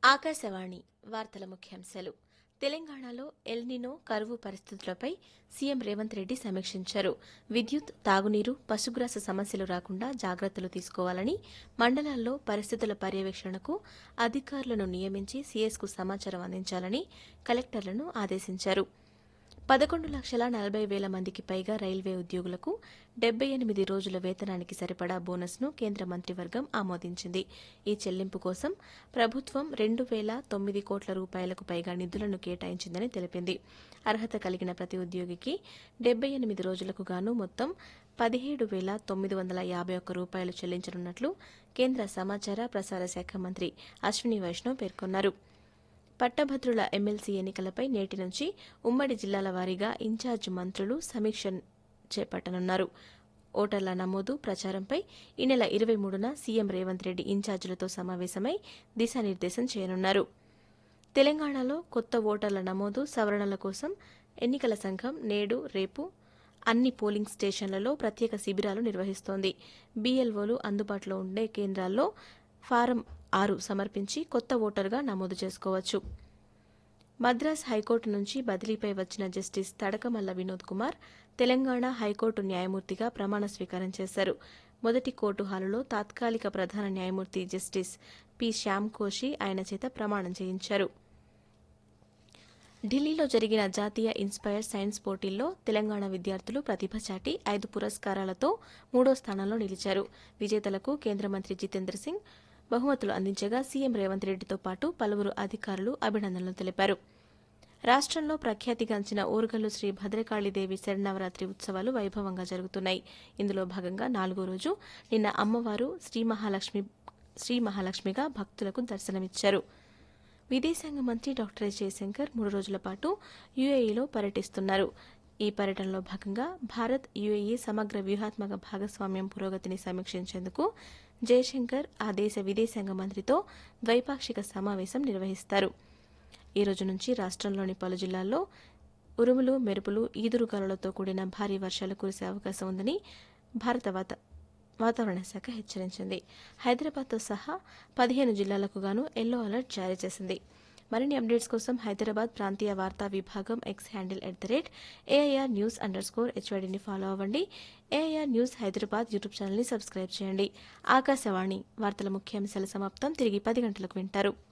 ఆకాశవాణి వార్తల ముఖ్యాంశాలు తెలంగాణలో ఎల్నినో కరువు పరిస్థితులపై సీఎం రేవంత్ రెడ్డి సమీక్షించారు విద్యుత్ తాగునీరు పశుగ్రాస సమస్యలు రాకుండా జాగ్రత్తలు తీసుకోవాలని మండలాల్లో పరిస్థితుల పర్యవేక్షణకు అధికారులను నియమించి సీఎస్కు సమాచారం అందించాలని కలెక్టర్లను ఆదేశించారు పదకొండు లక్షల నలభై వేల మందికి పైగా రైల్వే ఉద్యోగులకు డెబ్బై ఎనిమిది రోజుల వేతనానికి సరిపడా బోనస్ను కేంద్ర మంత్రివర్గం ఆమోదించింది ఈ చెల్లింపు కోసం ప్రభుత్వం రెండు వేల తొమ్మిది కోట్ల రూపాయలకు పైగా నిధులను కేటాయించిందని తెలిపింది అర్హత కలిగిన ప్రతి ఉద్యోగికి డెబ్బై ఎనిమిది రోజులకు గాను మొత్తం పదిహేడు వేల తొమ్మిది వందల యాభై ఒక్క రూపాయలు చెల్లించనున్నట్లు కేంద్ర సమాచార ప్రసార శాఖ మంత్రి అశ్విని వైష్ణవ్ పేర్కొన్నారు పట్టభద్రుల ఎమ్మెల్సీ ఎన్నికలపై నేటి నుంచి ఉమ్మడి జిల్లాల వారీగా ఇన్ఛార్జ్ మంత్రులు సమీక్ష చేపట్టనున్నారు ఓటర్ల నమోదు ప్రచారంపై ఈ నెల ఇరవై మూడున సీఎం రేవంత్ రెడ్డి ఇన్ఛార్జీలతో సమావేశమై దిశానిర్దేశం చేయనున్నారు తెలంగాణలో కొత్త ఓటర్ల నమోదు సవరణల కోసం ఎన్నికల సంఘం నేడు రేపు అన్ని పోలింగ్ స్టేషన్లలో ప్రత్యేక శిబిరాలు నిర్వహిస్తోంది బీఎల్ఓలు అందుబాటులో ఉండే కేంద్రాల్లో ఫారం ఆరు సమర్పించి కొత్త ఓటరుగా నమోదు చేసుకోవచ్చు మద్రాస్ హైకోర్టు నుంచి బదిలీపై వచ్చిన జస్టిస్ తడకమల్ల వినోద్ కుమార్ తెలంగాణ హైకోర్టు న్యాయమూర్తిగా ప్రమాణ స్వీకారం చేశారు మొదటి కోర్టు హాలులో తాత్కాలిక ప్రధాన న్యాయమూర్తి జస్టిస్ పి శ్యామ్ కోషి ఆయన చేత ప్రమాణం చేయించారు ఢిల్లీలో జరిగిన జాతీయ ఇన్స్పైర్ సైన్స్ పోటీల్లో తెలంగాణ విద్యార్థులు ప్రతిభ చాటి ఐదు పురస్కారాలతో మూడో స్థానంలో నిలిచారు విజేతలకు కేంద్ర మంత్రి జితేంద్ర సింగ్ బహుమతులు అందించగా సీఎం రేవంత్ రెడ్డితో పాటు పలువురు అధికారులు అభినందనలు తెలిపారు రాష్ట్రంలో ప్రఖ్యాతిగాంచిన ఓరుగల్లు శ్రీ భద్రకాళీదేవి శరణవరాత్రి ఉత్సవాలు వైభవంగా జరుగుతున్నాయి ఇందులో భాగంగా నాలుగో రోజు నిన్న అమ్మవారు శ్రీ మహాలక్ష్మి శ్రీ మహాలక్ష్మిగా భక్తులకు దర్శనమిచ్చారు విదేశాంగ మంత్రి డాక్టర్ ఎస్ జయశంకర్ మూడు రోజుల పాటు యుఏఈలో పర్యటిస్తున్నారు ఈ పర్యటనలో భాగంగా భారత్ యుఏఈ సమగ్ర వ్యూహాత్మక భాగస్వామ్యం పురోగతిని సమీక్షించేందుకు జయశంకర్ ఆ దేశ విదేశాంగ మంత్రితో ద్వైపాక్షిక సమావేశం నిర్వహిస్తారు ఈ రోజు నుంచి రాష్ట్రంలోని పలు జిల్లాల్లో ఉరుములు మెరుపులు ఈదురుగాలులతో కూడిన భారీ వర్షాలు కురిసే అవకాశం ఉందని భారత వాత వాతావరణ శాఖ హెచ్చరించింది హైదరాబాద్తో సహా పదిహేను జిల్లాలకు గాను ఎల్లో అలర్ట్ జారీ చేసింది మరిన్ని అప్డేట్స్ కోసం హైదరాబాద్ ప్రాంతీయ వార్తా విభాగం X handle at the rate AIR news under score హెచ్వైడిని ఫాలో అవ్వండి ఏఐఆర్ న్యూస్ హైదరాబాద్ యూట్యూబ్ ఛానల్ని సబ్స్క్రైబ్ చేయండి ఆకాశవాణి వార్తల ముఖ్యాంశాల సమాప్తం తిరిగి పది గంటలకు వింటారు